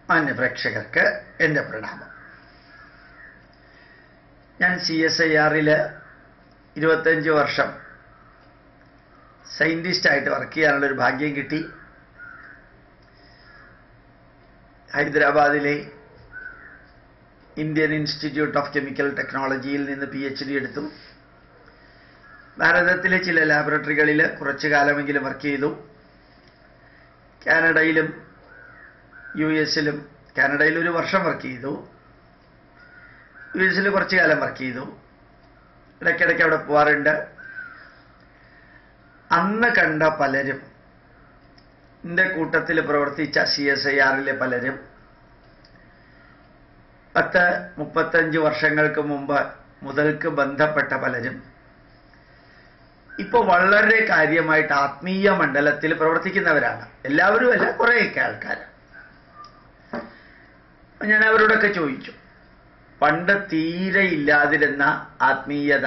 മാന്യ പ്രേക്ഷകർക്ക് എൻ്റെ പ്രണാമം ഞാൻ സി എസ് ഐ ആറില് ഇരുപത്തഞ്ച് വർഷം സയൻറ്റിസ്റ്റായിട്ട് വർക്ക് ചെയ്യാനുള്ളൊരു ഭാഗ്യം കിട്ടി ഹൈദരാബാദിലെ ഇന്ത്യൻ ഇൻസ്റ്റിറ്റ്യൂട്ട് ഓഫ് കെമിക്കൽ ടെക്നോളജിയിൽ നിന്ന് പി എച്ച് ഡി എടുത്തു ഭാരതത്തിലെ ചില ലാബറട്ടറികളിൽ കുറച്ചു കാലമെങ്കിലും വർക്ക് ചെയ്തു കാനഡയിലും യു എസിലും കാനഡയിൽ ഒരു വർഷം വർക്ക് ചെയ്തു യു എസിൽ കുറച്ചു കാലം വർക്ക് ചെയ്തു ഇടയ്ക്കിടയ്ക്ക് അവിടെ പോവാറുണ്ട് അന്ന് കണ്ട പലരും എൻ്റെ കൂട്ടത്തിൽ പ്രവർത്തിച്ച സി എസ് ഐ ആറിലെ പലരും പത്ത് മുപ്പത്തഞ്ച് വർഷങ്ങൾക്ക് മുമ്പ് മുതൽക്ക് ബന്ധപ്പെട്ട പലരും ഇപ്പോൾ വളരെ കാര്യമായിട്ട് ആത്മീയ മണ്ഡലത്തിൽ പ്രവർത്തിക്കുന്നവരാണ് എല്ലാവരും അല്ല കുറേയൊക്കെ ആൾക്കാർ ഞാൻ അവരോടൊക്കെ ചോദിച്ചു പണ്ട് തീരെ ഇല്ലാതിരുന്ന ആത്മീയത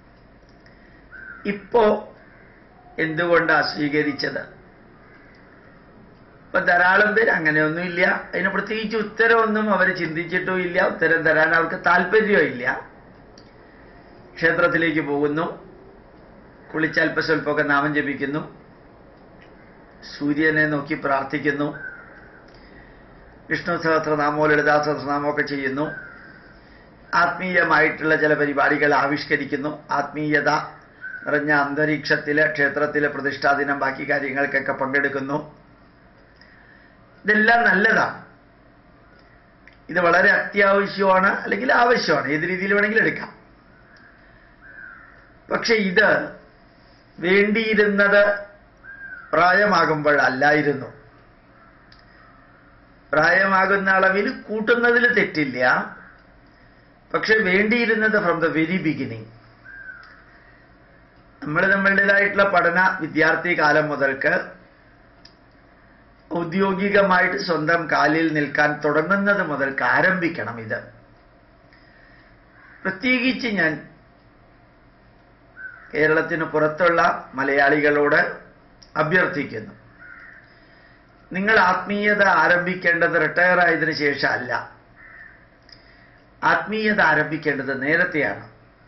ഇപ്പോ എന്തുകൊണ്ടാ സ്വീകരിച്ചത് ഇപ്പൊ ധാരാളം പേര് അങ്ങനെയൊന്നുമില്ല അതിന് പ്രത്യേകിച്ച് ഉത്തരവൊന്നും അവർ ചിന്തിച്ചിട്ടും ഇല്ല ഉത്തരം തരാൻ അവർക്ക് താല്പര്യവും ഇല്ല ക്ഷേത്രത്തിലേക്ക് പോകുന്നു കുളിച്ച് അല്പസ്വല്പമൊക്കെ നാമം ജപിക്കുന്നു സൂര്യനെ നോക്കി പ്രാർത്ഥിക്കുന്നു വിഷ്ണു സഹസ്രനാമോ ലളിതാ സഹസ്രനാമോ ഒക്കെ ചെയ്യുന്നു ആത്മീയമായിട്ടുള്ള ചില പരിപാടികൾ ആവിഷ്കരിക്കുന്നു ആത്മീയത നിറഞ്ഞ അന്തരീക്ഷത്തിലെ ക്ഷേത്രത്തിലെ പ്രതിഷ്ഠാദിനം ബാക്കി കാര്യങ്ങൾക്കൊക്കെ പങ്കെടുക്കുന്നു ഇതെല്ലാം നല്ലതാണ് ഇത് വളരെ അത്യാവശ്യമാണ് അല്ലെങ്കിൽ ആവശ്യമാണ് ഏത് രീതിയിൽ വേണമെങ്കിലും എടുക്കാം പക്ഷെ ഇത് വേണ്ടിയിരുന്നത് പ്രായമാകുമ്പോഴല്ലായിരുന്നു പ്രായമാകുന്ന അളവിൽ കൂട്ടുന്നതിൽ തെറ്റില്ല പക്ഷെ വേണ്ടിയിരുന്നത് ഫ്രം ദ വെരി ബിഗിനിങ് നമ്മൾ നമ്മളുടേതായിട്ടുള്ള പഠന വിദ്യാർത്ഥി കാലം മുതൽക്ക് ഔദ്യോഗികമായിട്ട് സ്വന്തം കാലിൽ നിൽക്കാൻ തുടങ്ങുന്നത് മുതൽക്ക് ആരംഭിക്കണം ഇത് പ്രത്യേകിച്ച് ഞാൻ കേരളത്തിന് പുറത്തുള്ള മലയാളികളോട് അഭ്യർത്ഥിക്കുന്നു നിങ്ങൾ ആത്മീയത ആരംഭിക്കേണ്ടത് റിട്ടയർ ആയതിനു ശേഷം അല്ല ആത്മീയത ആരംഭിക്കേണ്ടത് നേരത്തെയാണ്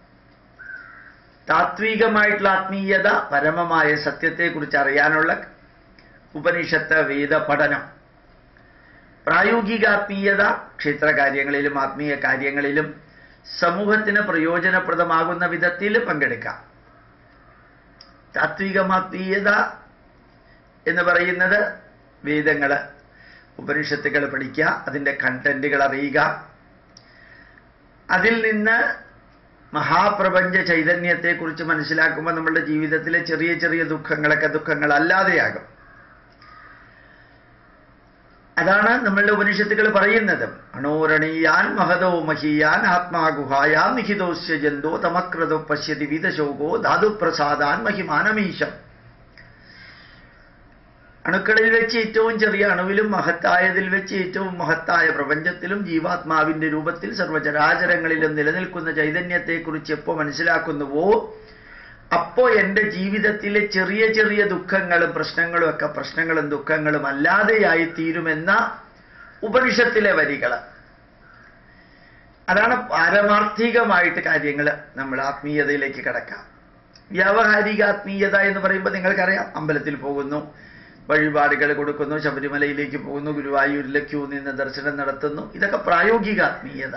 താത്വികമായിട്ടുള്ള ആത്മീയത പരമമായ സത്യത്തെക്കുറിച്ച് അറിയാനുള്ള ഉപനിഷത്ത് വേദ പഠനം പ്രായോഗിക ആത്മീയത ക്ഷേത്രകാര്യങ്ങളിലും ആത്മീയ കാര്യങ്ങളിലും സമൂഹത്തിന് പ്രയോജനപ്രദമാകുന്ന വിധത്തിൽ പങ്കെടുക്കാം താത്വികമാത്മീയത എന്ന് പറയുന്നത് വേദങ്ങൾ ഉപനിഷത്തുകൾ പഠിക്കുക അതിൻ്റെ കണ്ടന്റുകൾ അറിയുക അതിൽ നിന്ന് മഹാപ്രപഞ്ച ചൈതന്യത്തെക്കുറിച്ച് മനസ്സിലാക്കുമ്പോൾ നമ്മളുടെ ജീവിതത്തിലെ ചെറിയ ചെറിയ ദുഃഖങ്ങളൊക്കെ ദുഃഖങ്ങളല്ലാതെയാകും അതാണ് നമ്മളുടെ ഉപനിഷത്തുകൾ പറയുന്നത് അണോരണീയാൻ മഹതോ മഹീയാൻ ആത്മാഗുഹായാൻ നിഹിതോസ്യ ജന്തോ തമക്രതോ പശ്യതി വിതശോകോ ധാതുപ്രസാദാൻ മഹിമാനമീശം അണുക്കളിൽ വെച്ച് ഏറ്റവും ചെറിയ അണുവിലും മഹത്തായതിൽ വെച്ച് ഏറ്റവും മഹത്തായ പ്രപഞ്ചത്തിലും ജീവാത്മാവിന്റെ രൂപത്തിൽ സർവചരാചരങ്ങളിലും നിലനിൽക്കുന്ന ചൈതന്യത്തെക്കുറിച്ച് എപ്പോ മനസ്സിലാക്കുന്നുവോ അപ്പോ എൻ്റെ ജീവിതത്തിലെ ചെറിയ ചെറിയ ദുഃഖങ്ങളും പ്രശ്നങ്ങളും ഒക്കെ പ്രശ്നങ്ങളും ദുഃഖങ്ങളും അല്ലാതെയായി തീരുമെന്ന ഉപനിഷത്തിലെ വരികൾ അതാണ് പാരമാർത്ഥികമായിട്ട് കാര്യങ്ങൾ നമ്മൾ ആത്മീയതയിലേക്ക് കിടക്കാം വ്യാവഹാരിക ആത്മീയത എന്ന് പറയുമ്പോൾ നിങ്ങൾക്കറിയാം അമ്പലത്തിൽ പോകുന്നു വഴിപാടുകൾ കൊടുക്കുന്നു ശബരിമലയിലേക്ക് പോകുന്നു ഗുരുവായൂരിലെ ക്യൂ നിന്ന് ദർശനം നടത്തുന്നു ഇതൊക്കെ പ്രായോഗിക ആത്മീയത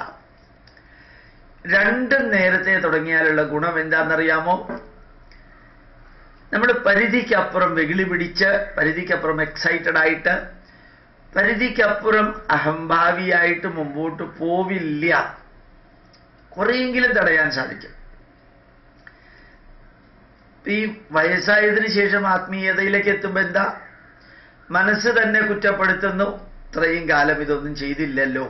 രണ്ടും നേരത്തെ തുടങ്ങിയാലുള്ള ഗുണം എന്താണെന്നറിയാമോ നമ്മൾ പരിധിക്കപ്പുറം വെകിളി പിടിച്ച് പരിധിക്കപ്പുറം എക്സൈറ്റഡ് ആയിട്ട് പരിധിക്കപ്പുറം അഹംഭാവിയായിട്ട് മുമ്പോട്ട് പോവില്ല കുറെയെങ്കിലും തടയാൻ സാധിക്കും ഈ വയസ്സായതിനു ശേഷം ആത്മീയതയിലേക്ക് എത്തുമ്പോൾ എന്താ മനസ്സ് തന്നെ കുറ്റപ്പെടുത്തുന്നു ഇത്രയും കാലം ഇതൊന്നും ചെയ്തില്ലല്ലോ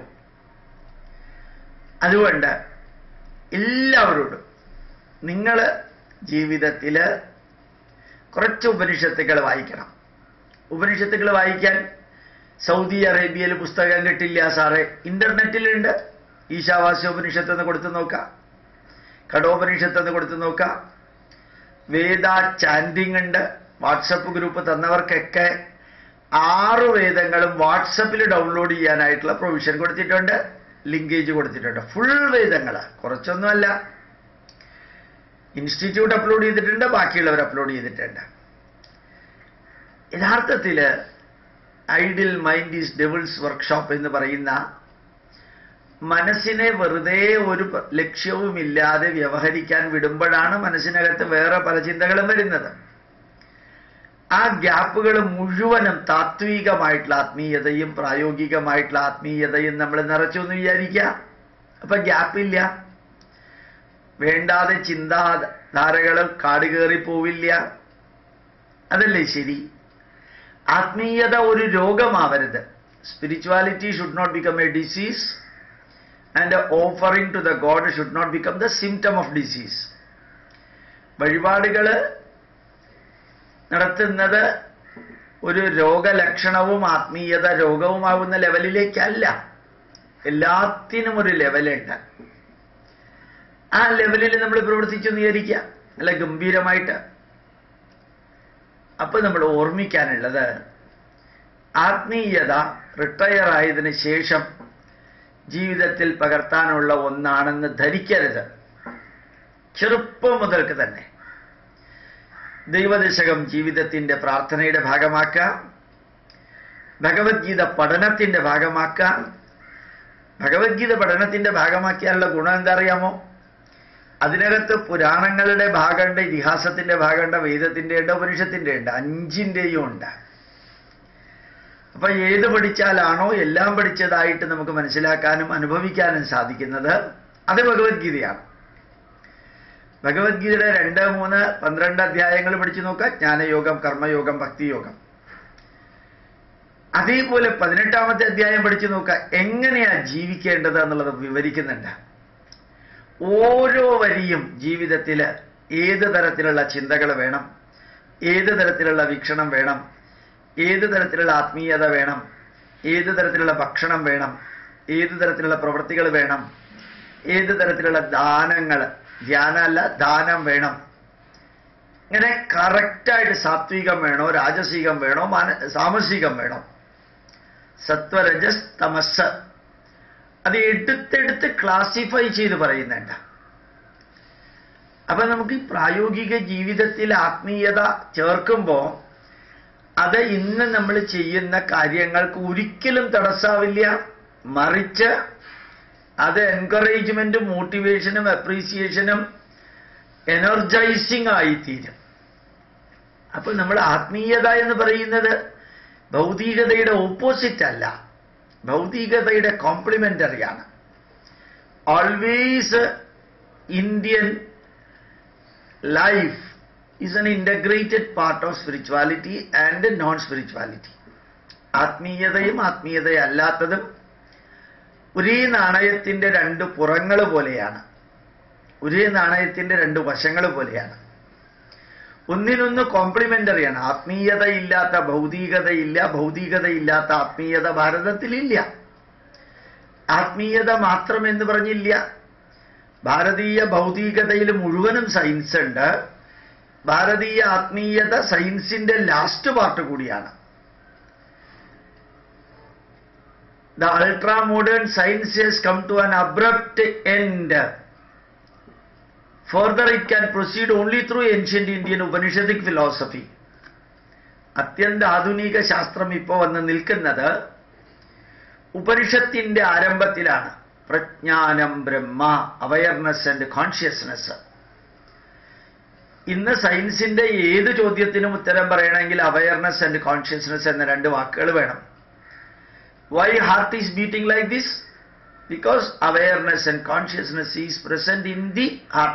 അതുകൊണ്ട് എല്ലാവരോടും നിങ്ങൾ ജീവിതത്തിൽ കുറച്ച് ഉപനിഷത്തുകൾ വായിക്കണം ഉപനിഷത്തുകൾ വായിക്കാൻ സൗദി അറേബ്യയിൽ പുസ്തകം കിട്ടില്ല സാറേ ഇന്റർനെറ്റിലുണ്ട് ഈശാവാസ്യോപനിഷത്ത് എന്ന് കൊടുത്തു നോക്കാം കടോപനിഷത്ത് എന്ന് കൊടുത്തു നോക്കാം വേദ ചാൻഡിങ് ഉണ്ട് വാട്സപ്പ് ഗ്രൂപ്പ് തന്നവർക്കൊക്കെ ആറ് വേദങ്ങളും വാട്സപ്പിൽ ഡൗൺലോഡ് ചെയ്യാനായിട്ടുള്ള പ്രൊവിഷൻ കൊടുത്തിട്ടുണ്ട് ലിങ്കേജ് കൊടുത്തിട്ടുണ്ട് ഫുൾ വേദങ്ങൾ കുറച്ചൊന്നുമല്ല ഇൻസ്റ്റിറ്റ്യൂട്ട് അപ്ലോഡ് ചെയ്തിട്ടുണ്ട് ബാക്കിയുള്ളവർ അപ്ലോഡ് ചെയ്തിട്ടുണ്ട് യഥാർത്ഥത്തിൽ idle mind is devil's workshop എന്ന് പറയുന്ന മനസ്സിനെ വെറുതെ ഒരു പ- ലക്ഷ്യവുമില്ലാതെ വ്യവഹരിക്കാൻ വിടുമ്പോഴാണ് മനസ്സിനകത്ത് വേറെ പല ചിന്തകളും വരുന്നത് ആ ഗ്യാപ്പുകൾ മുഴുവനും താത്വികമായിട്ടുള്ള ആത്മീയതയും പ്രായോഗികമായിട്ടുള്ള ആത്മീയതയും നമ്മൾ നിറച്ചു എന്ന് വിചാരിക്കുക അപ്പൊ ഗ്യാപ്പില്ല വേണ്ടാതെ ചിന്താധാരകൾ കാട് കയറി പോവില്ല അതല്ലേ ശരി ആത്മീയത ഒരു രോഗമാവരുത് spirituality should not become a disease and offering to the god should not become the symptom of disease വഴിപാടുകൾ നടത്തുന്നത് ഒരു രോഗലക്ഷണവും ആത്മീയത രോഗവുമാവുന്ന ലെവലിലേക്കല്ല എല്ലാത്തിനും ഒരു ലെവലുണ്ട് ആ ലെവലിൽ നമ്മൾ പ്രവർത്തിച്ചു എന്ന് വിചാരിക്കുക നല്ല ഗംഭീരമായിട്ട് അപ്പൊ നമ്മൾ ഓർമ്മിക്കാനുള്ളത് ആത്മീയത റിട്ടയർ ആയതിനു ശേഷം ജീവിതത്തിൽ പകർത്താനുള്ള ഒന്നാണെന്ന് ധരിക്കരുത് ചെറുപ്പം മുതൽക്ക് തന്നെ ദൈവദശകം ജീവിതത്തിന്റെ പ്രാർത്ഥനയുടെ ഭാഗമാക്കുക ഭഗവത്ഗീത പഠനത്തിന്റെ ഭാഗമാക്കുക ഭഗവത്ഗീത പഠനത്തിന്റെ ഭാഗമാക്കിയാലുള്ള ഗുണം എന്താ അറിയാമോ അതിനകത്ത് പുരാണങ്ങളുടെ ഭാഗമുണ്ട് ഇതിഹാസത്തിന്റെ ഭാഗമുണ്ട് വേദത്തിന്റെ ഉണ്ട് ഉപനിഷത്തിന്റെ ഉണ്ട് അഞ്ചിന്റെയും ഉണ്ട് അപ്പൊ ഏത് പഠിച്ചാലാണോ എല്ലാം പഠിച്ചതായിട്ട് നമുക്ക് മനസ്സിലാക്കാനും അനുഭവിക്കാനും സാധിക്കുന്നത് അത് ഭഗവത്ഗീതയാണ് ഭഗവത്ഗീതയുടെ രണ്ട് മൂന്ന് പന്ത്രണ്ട് അധ്യായങ്ങൾ പഠിച്ചു നോക്കുക ജ്ഞാനയോഗം കർമ്മയോഗം ഭക്തിയോഗം അതേപോലെ പതിനെട്ടാമത്തെ അധ്യായം പഠിച്ചു നോക്കുക എങ്ങനെയാ ജീവിക്കേണ്ടത് എന്നുള്ളത് വിവരിക്കുന്നുണ്ട് ഓരോ വരിയും ജീവിതത്തിൽ ഏത് തരത്തിലുള്ള ചിന്തകൾ വേണം ഏത് തരത്തിലുള്ള വീക്ഷണം വേണം ഏത് തരത്തിലുള്ള ആത്മീയത വേണം ഏത് തരത്തിലുള്ള ഭക്ഷണം വേണം ഏത് തരത്തിലുള്ള പ്രവൃത്തികൾ വേണം ഏത് തരത്തിലുള്ള ദാനങ്ങൾ ധ്യാനമല്ല ദാനം വേണം ഇങ്ങനെ കറക്റ്റായിട്ട് സാത്വികം വേണോ രാജസികം വേണോ മാന സാമസികം വേണോ സത്വരജസ് തമസ് അത് എടുത്തെടുത്ത് ക്ലാസിഫൈ ചെയ്ത് പറയുന്നുണ്ട് അപ്പൊ നമുക്ക് ഈ പ്രായോഗിക ജീവിതത്തിൽ ആത്മീയത ചേർക്കുമ്പോൾ അത് ഇന്ന് നമ്മൾ ചെയ്യുന്ന കാര്യങ്ങൾക്ക് ഒരിക്കലും തടസ്സാവില്ല മറിച്ച് അത് എൻകറേജ്മെന്റും മോട്ടിവേഷനും അപ്രീസിയേഷനും എനർജൈസിങ് ആയിത്തീരും അപ്പൊ നമ്മൾ ആത്മീയത എന്ന് പറയുന്നത് ഭൗതികതയുടെ ഓപ്പോസിറ്റ് അല്ല ഭൗതികതയുടെ കോംപ്ലിമെന്ററിയാണ് always Indian life is an integrated part of spirituality and non spirituality ആത്മീയതയും ആത്മീയതയല്ലാത്തതും ഒരേ നാണയത്തിന്റെ രണ്ട് പുറങ്ങൾ പോലെയാണ് ഒരേ നാണയത്തിന്റെ രണ്ട് വശങ്ങൾ പോലെയാണ് ഒന്നിനൊന്ന് കോംപ്ലിമെന്ററിയാണ് ആത്മീയതയില്ലാത്ത ഭൗതികതയില്ല ഭൗതികതയില്ലാത്ത ആത്മീയത ഭാരതത്തിലില്ല ആത്മീയത മാത്രം എന്ന് പറഞ്ഞില്ല ഭാരതീയ ഭൗതികതയിൽ മുഴുവനും സയൻസ് ഉണ്ട് ഭാരതീയ ആത്മീയത സയൻസിന്റെ ലാസ്റ്റ് പാർട്ട് കൂടിയാണ് the ultra modern science has come to an abrupt end. Further, it can proceed only through ancient Indian Upanishadic philosophy. അത്യന്ത ആധുനിക ശാസ്ത്രം ഇപ്പോൾ വന്ന് നിൽക്കുന്നത് ഉപനിഷത്തിന്റെ ആരംഭത്തിലാണ് പ്രജ്ഞാനം ബ്രഹ്മ അവയർനെസ് ആൻഡ് കോൺഷ്യസ്നെസ് ഇന്ന് സയൻസിന്റെ ഏത് ചോദ്യത്തിനും ഉത്തരം പറയണമെങ്കിൽ അവയർനെസ് ആൻഡ് കോൺഷ്യസ്നെസ് എന്ന രണ്ട് വാക്കുകൾ വേണം Why heart is beating like this? Because awareness and consciousness is present in the heart.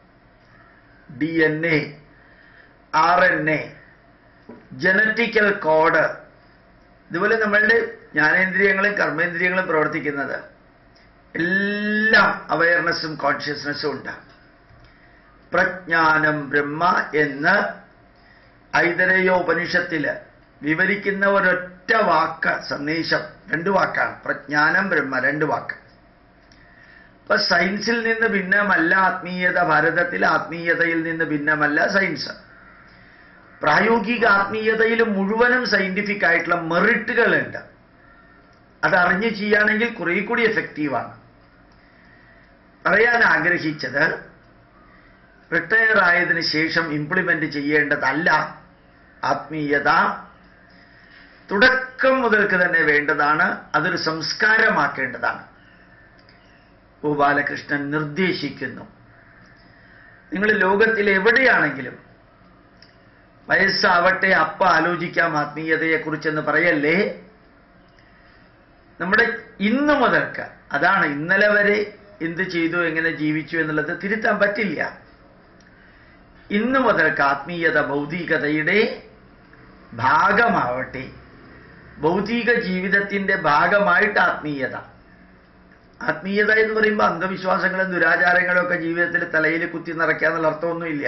DNA, RNA, genetical code ഇതുപോലെ നമ്മളുടെ ജ്ഞാനേന്ദ്രിയങ്ങളും കർമ്മേന്ദ്രിയങ്ങളും പ്രവർത്തിക്കുന്നത് എല്ലാം അവയർനെസ്സും കോൺഷ്യസ്നെസ്സും ഉണ്ട് പ്രജ്ഞാനം ബ്രഹ്മ എന്ന് ഐതരയോപനിഷത്തില് വിവരിക്കുന്ന ഒരൊറ്റ വാക്ക് സന്ദേശം രണ്ട് വാക്കാണ് പ്രജ്ഞാനം ബ്രഹ്മ രണ്ട് വാക്ക് അപ്പൊ സയൻസിൽ നിന്ന് ഭിന്നമല്ല ആത്മീയത ഭാരതത്തിൽ ആത്മീയതയിൽ നിന്ന് ഭിന്നമല്ല സയൻസ് പ്രായോഗിക ആത്മീയതയിൽ മുഴുവനും സയന്റിഫിക് ആയിട്ടുള്ള മെറിറ്റുകളുണ്ട് അത് അറിഞ്ഞ് ചെയ്യുകയാണെങ്കിൽ കുറെ കൂടി എഫക്റ്റീവാണ് പറയാൻ ആഗ്രഹിച്ചത് റിട്ടയർ ആയതിനു ശേഷം ഇംപ്ലിമെന്റ് ചെയ്യേണ്ടതല്ല ആത്മീയത തുടക്കം മുതൽക്ക് തന്നെ വേണ്ടതാണ് അതൊരു സംസ്കാരമാക്കേണ്ടതാണ് ഗോപാലകൃഷ്ണൻ നിർദ്ദേശിക്കുന്നു നിങ്ങൾ ലോകത്തിൽ എവിടെയാണെങ്കിലും വയസ്സാവട്ടെ അപ്പ ആലോചിക്കാം ആത്മീയതയെക്കുറിച്ചെന്ന് പറയല്ലേ നമ്മുടെ ഇന്ന് മുതൽക്ക് അതാണ് ഇന്നലെ വരെ എന്ത് ചെയ്തു എങ്ങനെ ജീവിച്ചു എന്നുള്ളത് തിരുത്താൻ പറ്റില്ല ഇന്നു മുതൽക്ക് ആത്മീയത ഭൗതികതയുടെ ഭാഗമാവട്ടെ ഭൗതിക ജീവിതത്തിന്റെ ഭാഗമായിട്ട് ആത്മീയത ആത്മീയത എന്ന് പറയുമ്പോൾ അന്ധവിശ്വാസങ്ങളും ദുരാചാരങ്ങളും ഒക്കെ ജീവിതത്തിൽ തലയിൽ കുത്തി നിറയ്ക്കാന്നുള്ള അർത്ഥമൊന്നുമില്ല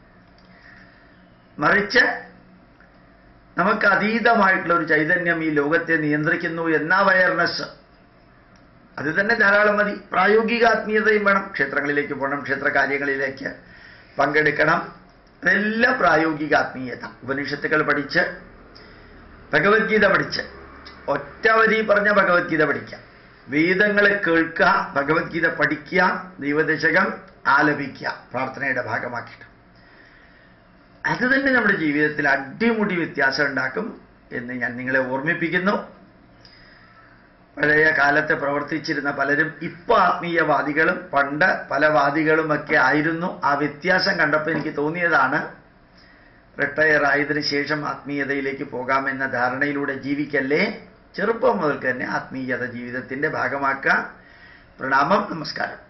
മറിച്ച് നമുക്ക് അതീതമായിട്ടുള്ള ഒരു ചൈതന്യം ഈ ലോകത്തെ നിയന്ത്രിക്കുന്നു എന്ന അവയർനെസ് അത് തന്നെ ധാരാളം മതി പ്രായോഗിക ആത്മീയതയും വേണം ക്ഷേത്രങ്ങളിലേക്ക് പോകണം ക്ഷേത്ര കാര്യങ്ങളിലേക്ക് പങ്കെടുക്കണം അതെല്ലാം പ്രായോഗിക ആത്മീയത ഉപനിഷത്തുകൾ പഠിച്ച് ഭഗവത്ഗീത പഠിച്ച് ഒറ്റ വരി പറഞ്ഞ ഭഗവത്ഗീത പഠിക്കാം വേദങ്ങളെ കേൾക്കുക ഭഗവത്ഗീത പഠിക്കുക ദൈവദശകം ആലപിക്കുക പ്രാർത്ഥനയുടെ ഭാഗമാക്കിയിട്ട് അത് തന്നെ നമ്മുടെ ജീവിതത്തിൽ അടിമുടി വ്യത്യാസം ഉണ്ടാക്കും എന്ന് ഞാൻ നിങ്ങളെ ഓർമ്മിപ്പിക്കുന്നു പഴയ കാലത്ത് പ്രവർത്തിച്ചിരുന്ന പലരും ഇപ്പൊ ആത്മീയവാദികളും പണ്ട് പല വാദികളുമൊക്കെ ആയിരുന്നു ആ വ്യത്യാസം കണ്ടപ്പോൾ എനിക്ക് തോന്നിയതാണ് റിട്ടയർ ആയതിനു ശേഷം ആത്മീയതയിലേക്ക് പോകാമെന്ന ധാരണയിലൂടെ ജീവിക്കല്ലേ ചെറുപ്പം മുതൽക്ക് തന്നെ ആത്മീയത ജീവിതത്തിന്റെ ഭാഗമാക്കുക പ്രണാമം നമസ്കാരം